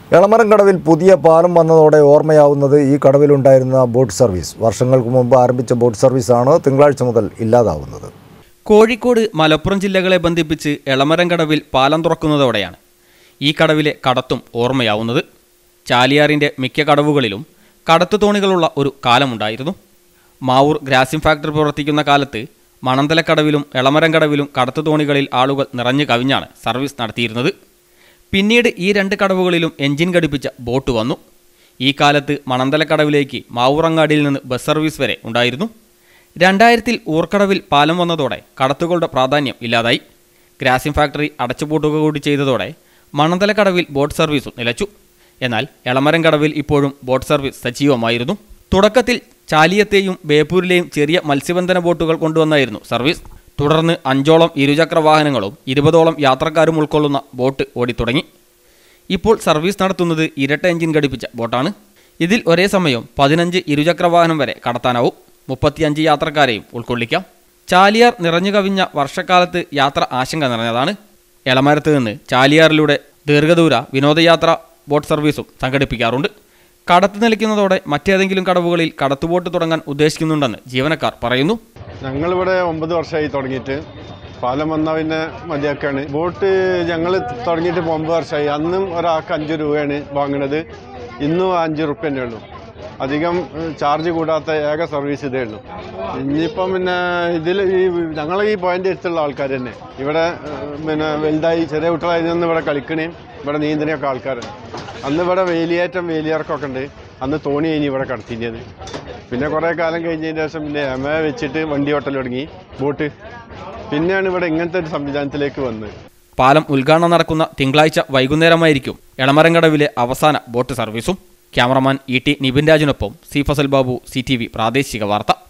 എളമരം കടവിൽ പുതിയ പാലം വന്നതോടെ ഓർമ്മയാവുന്നത് ഈ കടവിലുണ്ടായിരുന്ന ബോട്ട് സർവീസ് വർഷങ്ങൾക്ക് മുമ്പ് ആരംഭിച്ച ബോട്ട് സർവീസാണ് തിങ്കളാഴ്ച മുതൽ ഇല്ലാതാവുന്നത് കോഴിക്കോട് മലപ്പുറം ജില്ലകളെ ബന്ധിപ്പിച്ച് എളമരം കടവിൽ പാലം തുറക്കുന്നതോടെയാണ് ഈ കടവിലെ കടത്തും ഓർമ്മയാവുന്നത് ചാലിയാറിൻ്റെ മിക്ക കടവുകളിലും കടത്തു തോണികളുള്ള ഒരു കാലമുണ്ടായിരുന്നു മാവൂർ ഗ്രാസിം ഫാക്ടറി പ്രവർത്തിക്കുന്ന കാലത്ത് മണന്തലക്കടവിലും എളമരം കടവിലും കടത്തു തോണികളിൽ ആളുകൾ നിറഞ്ഞു കവിഞ്ഞാണ് സർവീസ് നടത്തിയിരുന്നത് പിന്നീട് ഈ രണ്ട് കടവുകളിലും എഞ്ചിൻ ഘടിപ്പിച്ച ബോട്ട് വന്നു ഈ കാലത്ത് മണന്തലക്കടവിലേക്ക് മാവൂറങ്ങാടിയിൽ നിന്ന് ബസ് സർവീസ് വരെ ഉണ്ടായിരുന്നു രണ്ടായിരത്തിൽ ഊർക്കടവിൽ പാലം വന്നതോടെ കടത്തുകളുടെ പ്രാധാന്യം ഇല്ലാതായി ഗ്രാസിം ഫാക്ടറി അടച്ചുപൂട്ടുക കൂടി ചെയ്തതോടെ മണന്തലക്കടവിൽ ബോട്ട് സർവീസും നിലച്ചു എന്നാൽ എളമരം കടവിൽ ഇപ്പോഴും ബോട്ട് സർവീസ് സജീവമായിരുന്നു തുടക്കത്തിൽ ചാലിയത്തെയും ബേപ്പൂരിലെയും ചെറിയ മത്സ്യബന്ധന ബോട്ടുകൾ കൊണ്ടുവന്നായിരുന്നു സർവീസ് തുടർന്ന് അഞ്ചോളം ഇരുചക്ര വാഹനങ്ങളും ഇരുപതോളം യാത്രക്കാരും ഉൾക്കൊള്ളുന്ന ബോട്ട് ഓടിത്തുടങ്ങി ഇപ്പോൾ സർവീസ് നടത്തുന്നത് ഇരട്ട എഞ്ചിൻ ഘടിപ്പിച്ച ബോട്ടാണ് ഇതിൽ ഒരേ സമയം പതിനഞ്ച് ഇരുചക്ര വാഹനം വരെ കടത്താനാവും മുപ്പത്തിയഞ്ച് യാത്രക്കാരെയും ഉൾക്കൊള്ളിക്കാം ചാലിയാർ നിറഞ്ഞു കവിഞ്ഞ വർഷക്കാലത്ത് യാത്ര ആശങ്ക നിറഞ്ഞതാണ് എളമരത്ത് നിന്ന് ചാലിയാറിലൂടെ ദീർഘദൂര വിനോദയാത്ര ബോട്ട് സർവീസും സംഘടിപ്പിക്കാറുണ്ട് കടത്ത് നിലയ്ക്കുന്നതോടെ മറ്റേതെങ്കിലും കടവുകളിൽ കടത്തുബോട്ട് തുടങ്ങാൻ ഉദ്ദേശിക്കുന്നുണ്ടെന്ന് ജീവനക്കാർ പറയുന്നു ഞങ്ങളിവിടെ ഒമ്പത് വർഷമായി തുടങ്ങിയിട്ട് പാലം വന്നാൽ പിന്നെ മതിയാക്കാണ് ബോട്ട് ഞങ്ങൾ തുടങ്ങിയിട്ട് ഇപ്പോൾ ഒമ്പത് വർഷമായി അന്നും ഒരാൾക്ക് അഞ്ച് രൂപയാണ് വാങ്ങുന്നത് ഇന്നും അഞ്ച് റുപ്യ തന്നെ ഉള്ളൂ അധികം ഏഹ്, ചാർജ് കൂടാത്ത ഏക സർവീസ് ഇതേ ഉള്ളൂ ഇനിയിപ്പം പിന്നെ ഇതിൽ ഈ ഞങ്ങൾ ഈ പോയിന്റ് എടുത്തുള്ള ആൾക്കാർ തന്നെ ഇവിടെ ഏഹ്, പിന്നെ വലുതായി ചെറിയ കുട്ടികളായി നിന്ന് ഇവിടെ കളിക്കണേയും ഇവിടെ നീന്തനെയൊക്കെ ആൾക്കാരാണ് അന്ന് ഇവിടെ വേലിയേറ്റം വേലിയിറക്കമൊക്കെ ഉണ്ട് അന്ന് തോണി കഴിഞ്ഞ് ഇവിടെ കടത്തിഞ്ഞത് പിന്നെ കുറേ കാലം കഴിഞ്ഞതിന് ശേഷം പിന്നെ എമ വെച്ചിട്ട് വണ്ടി ഓട്ടൽ തുടങ്ങി ബോട്ട് പിന്നെയാണ് ഇവിടെ ഇങ്ങനത്തെ ഒരു സംവിധാനത്തിലേക്ക് വന്നത് പാലം ഉദ്ഘാടനം നടക്കുന്ന തിങ്കളാഴ്ച വൈകുന്നേരമായിരിക്കും എളമരങ്കടവിലെ അവസാന ബോട്ട് സർവീസും ക്യാമറമാൻ ഇ ടി നിബിൻ രാജിനൊപ്പം C Fazal Babu C T V പ്രാദേശിക വാർത്ത